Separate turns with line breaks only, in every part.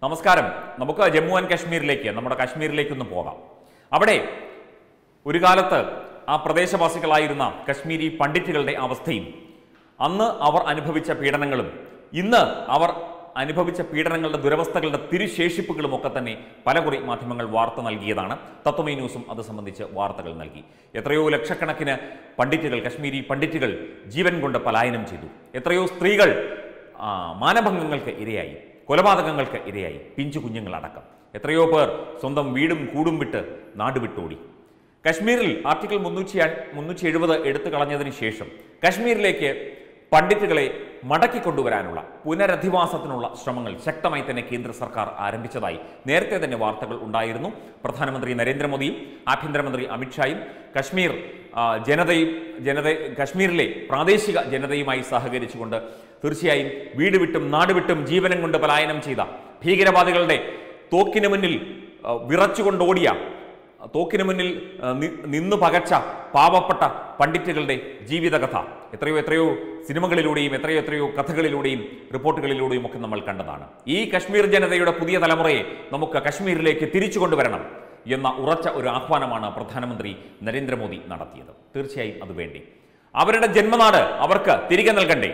നമസ്കാരം നമുക്ക് ജമ്മു ആൻഡ് കാശ്മീരിലേക്ക് നമ്മുടെ കാശ്മീരിലേക്കൊന്ന് പോകാം അവിടെ ഒരു കാലത്ത് ആ പ്രദേശവാസികളായിരുന്ന കശ്മീരി പണ്ഡിറ്റുകളുടെ അവസ്ഥയും അന്ന് അവർ അനുഭവിച്ച പീഡനങ്ങളും ഇന്ന് അവർ അനുഭവിച്ച പീഡനങ്ങളുടെ ദുരവസ്ഥകളുടെ തിരുശേഷിപ്പുകളും ഒക്കെ തന്നെ പലകുറി മാധ്യമങ്ങൾ വാർത്ത നൽകിയതാണ് തത്വമൈ ന്യൂസും അത് സംബന്ധിച്ച് വാർത്തകൾ നൽകി എത്രയോ ലക്ഷക്കണക്കിന് പണ്ഡിറ്റുകൾ കശ്മീരി പണ്ഡിറ്റുകൾ ജീവൻ കൊണ്ട് പലായനം ചെയ്തു എത്രയോ സ്ത്രീകൾ ആ, മാനഭംഗങ്ങൾക്ക് ഇരയായി കൊലപാതകങ്ങൾക്ക് ഇരയായി പിഞ്ചു കുഞ്ഞുങ്ങളടക്കം എത്രയോ പേർ സ്വന്തം വീടും കൂടും വിട്ട് നാടുവിട്ടോടി കശ്മീരിൽ ആർട്ടിക്കിൾ മുന്നൂറ്റി മുന്നൂറ്റി എഴുപത് എടുത്തു കളഞ്ഞതിന് ശേഷം കശ്മീരിലേക്ക് പണ്ഡിറ്റുകളെ മടക്കിക്കൊണ്ടുവരാനുള്ള പുനരധിവാസത്തിനുള്ള ശ്രമങ്ങൾ ശക്തമായി തന്നെ കേന്ദ്ര സർക്കാർ ആരംഭിച്ചതായി നേരത്തെ തന്നെ വാർത്തകൾ ഉണ്ടായിരുന്നു പ്രധാനമന്ത്രി നരേന്ദ്രമോദിയും ആഭ്യന്തരമന്ത്രി അമിത്ഷായും കശ്മീർ ആ, ജനതയും ജനത കശ്മീരിലെ പ്രാദേശിക ജനതയുമായി സഹകരിച്ചുകൊണ്ട് തീർച്ചയായും വീട് വിട്ടും നാട് വിട്ടും ജീവനം കൊണ്ട് പലായനം ചെയ്ത ഭീകരവാദികളുടെ തോക്കിന് മുന്നിൽ ആ, വിറച്ചുകൊണ്ടോടിയ തോക്കിന് മുന്നിൽ ആ, നി- നിന്നു പകച്ച പാവപ്പെട്ട പണ്ഡിറ്റുകളുടെ ജീവിതകഥ എത്രയോ എത്രയോ സിനിമകളിലൂടെയും എത്രയോ എത്രയോ കഥകളിലൂടെയും റിപ്പോർട്ടുകളിലൂടെയും ഒക്കെ നമ്മൾ കണ്ടതാണ് ഈ കശ്മീർ ജനതയുടെ പുതിയ തലമുറയെ നമുക്ക് കശ്മീരിലേക്ക് തിരിച്ചു കൊണ്ടുവരണം എന്ന ഉറച്ച ഒരു ആഹ്വാനമാണ് പ്രധാനമന്ത്രി നരേന്ദ്രമോദി നടത്തിയത് തീർച്ചയായും അത് വേണ്ടി അവരുടെ ജന്മനാട് അവർക്ക് തിരികെ നൽകണ്ടേ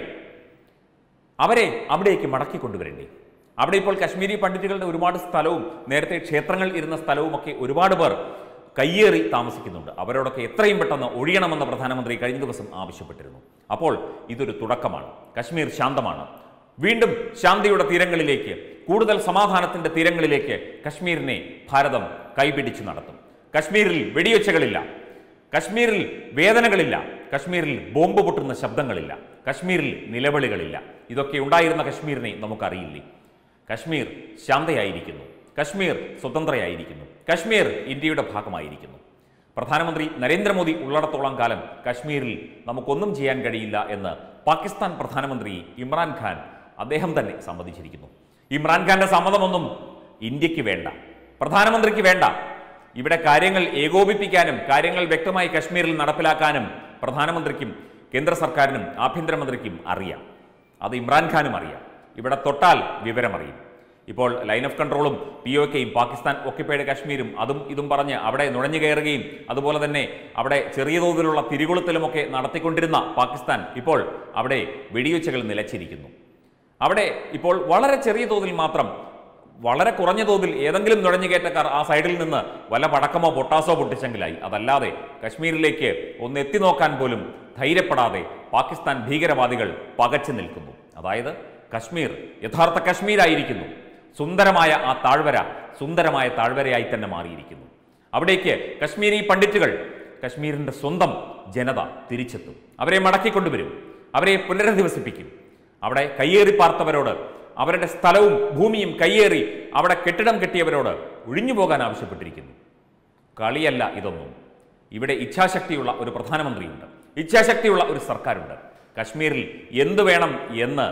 അവരെ അവിടേക്ക് മടക്കി കൊണ്ടുവരണ്ടേ അവിടെ ഇപ്പോൾ കശ്മീരി പണ്ഡിറ്റുകളുടെ ഒരുപാട് സ്ഥലവും നേരത്തെ ക്ഷേത്രങ്ങൾ ഇരുന്ന സ്ഥലവും ഒക്കെ ഒരുപാട് പേർ കയ്യേറി താമസിക്കുന്നുണ്ട് അവരോടൊക്കെ എത്രയും പെട്ടെന്ന് ഒഴിയണമെന്ന് പ്രധാനമന്ത്രി കഴിഞ്ഞ ദിവസം ആവശ്യപ്പെട്ടിരുന്നു അപ്പോൾ ഇതൊരു തുടക്കമാണ് കശ്മീർ ശാന്തമാണ് വീണ്ടും ശാന്തിയുടെ തീരങ്ങളിലേക്ക് കൂടുതൽ സമാധാനത്തിന്റെ തീരങ്ങളിലേക്ക് കശ്മീരിനെ ഭാരതം കൈപിടിച്ചു നടത്തും കശ്മീരിൽ വെടിയൊച്ചകളില്ല കശ്മീരിൽ വേദനകളില്ല കശ്മീരിൽ ബോംബ് പൊട്ടുന്ന ശബ്ദങ്ങളില്ല കശ്മീരിൽ നിലവിളികളില്ല ഇതൊക്കെ ഉണ്ടായിരുന്ന കശ്മീരിനെ നമുക്കറിയില്ലേ കശ്മീർ ശാന്തയായിരിക്കുന്നു കശ്മീർ സ്വതന്ത്രയായിരിക്കുന്നു കശ്മീർ ഇന്ത്യയുടെ ഭാഗമായിരിക്കുന്നു പ്രധാനമന്ത്രി നരേന്ദ്രമോദി ഉള്ളിടത്തോളം കാലം കശ്മീരിൽ നമുക്കൊന്നും ചെയ്യാൻ കഴിയില്ല എന്ന് പാകിസ്ഥാൻ പ്രധാനമന്ത്രി ഇമ്രാൻഖാൻ അദ്ദേഹം തന്നെ സമ്മതിച്ചിരിക്കുന്നു ഇമ്രാൻഖാന്റെ സമ്മതമൊന്നും ഇന്ത്യക്ക് വേണ്ട പ്രധാനമന്ത്രിക്ക് വേണ്ട ഇവിടെ കാര്യങ്ങൾ ഏകോപിപ്പിക്കാനും കാര്യങ്ങൾ വ്യക്തമായി കശ്മീരിൽ നടപ്പിലാക്കാനും പ്രധാനമന്ത്രിക്കും കേന്ദ്ര സർക്കാരിനും ആഭ്യന്തരമന്ത്രിക്കും അറിയാം അത് ഇമ്രാൻഖാനും അറിയാം ഇവിടെ തൊട്ടാൽ വിവരമറിയും ഇപ്പോൾ ലൈൻ ഓഫ് കൺട്രോളും പി ഒ കെയും പാകിസ്ഥാൻ ഒക്യുപ്പൈഡ് കാശ്മീരും അതും ഇതും പറഞ്ഞ് അവിടെ നുഴഞ്ഞു കയറുകയും അതുപോലെ തന്നെ അവിടെ ചെറിയ തോതിലുള്ള തിരികൊളുത്തലുമൊക്കെ നടത്തിക്കൊണ്ടിരുന്ന പാകിസ്ഥാൻ ഇപ്പോൾ അവിടെ വെടിവെച്ചകൾ നിലച്ചിരിക്കുന്നു അവിടെ ഇപ്പോൾ വളരെ ചെറിയ തോതിൽ മാത്രം വളരെ കുറഞ്ഞ തോതിൽ ഏതെങ്കിലും നുഴഞ്ഞുകയറ്റക്കാർ ആ സൈഡിൽ നിന്ന് വല്ല പടക്കമോ പൊട്ടാസോ പൊട്ടിച്ചെങ്കിലായി അതല്ലാതെ കശ്മീരിലേക്ക് ഒന്ന് എത്തി നോക്കാൻ പോലും ധൈര്യപ്പെടാതെ പാകിസ്ഥാൻ ഭീകരവാദികൾ പകച്ചു നിൽക്കുന്നു അതായത് കശ്മീർ യഥാർത്ഥ കശ്മീരായിരിക്കുന്നു സുന്ദരമായ ആ താഴ്വര സുന്ദരമായ താഴ്വരയായി തന്നെ മാറിയിരിക്കുന്നു അവിടേക്ക് കശ്മീരി പണ്ഡിറ്റുകൾ കശ്മീരിന്റെ സ്വന്തം ജനത തിരിച്ചെത്തും അവരെ മടക്കിക്കൊണ്ടുവരും അവരെ പുനരധിവസിപ്പിക്കും അവിടെ കയ്യേറി പാർത്തവരോട് അവരുടെ സ്ഥലവും ഭൂമിയും കയ്യേറി അവിടെ കെട്ടിടം കെട്ടിയവരോട് ഒഴിഞ്ഞു പോകാൻ ആവശ്യപ്പെട്ടിരിക്കുന്നു കളിയല്ല ഇതൊന്നും ഇവിടെ ഇച്ഛാശക്തിയുള്ള ഒരു പ്രധാനമന്ത്രിയുണ്ട് ഇച്ഛാശക്തിയുള്ള ഒരു സർക്കാരുണ്ട് കശ്മീരിൽ എന്തു വേണം എന്ന്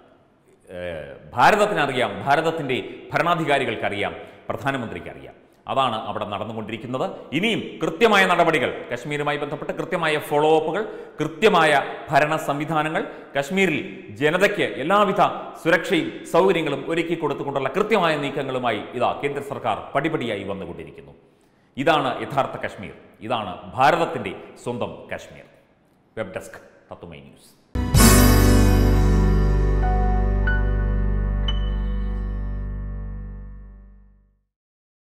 ഏഹ്, ഭാരതത്തിനറിയാം ഭാരതത്തിൻ്റെ ഭരണാധികാരികൾക്കറിയാം പ്രധാനമന്ത്രിക്കറിയാം അതാണ് അവിടെ നടന്നുകൊണ്ടിരിക്കുന്നത് ഇനിയും കൃത്യമായ നടപടികൾ കശ്മീരുമായി ബന്ധപ്പെട്ട് കൃത്യമായ ഫോളോ അപ്പുകൾ കൃത്യമായ ഭരണ സംവിധാനങ്ങൾ കശ്മീരിൽ ജനതയ്ക്ക് എല്ലാവിധ സുരക്ഷയും സൗകര്യങ്ങളും ഒരുക്കി കൊടുത്തുകൊണ്ടുള്ള കൃത്യമായ നീക്കങ്ങളുമായി ഇതാ കേന്ദ്ര സർക്കാർ പടിപടിയായി വന്നുകൊണ്ടിരിക്കുന്നു ഇതാണ് യഥാർത്ഥ കശ്മീർ ഇതാണ് ഭാരതത്തിൻ്റെ സ്വന്തം Kashmir web desk Thathumai news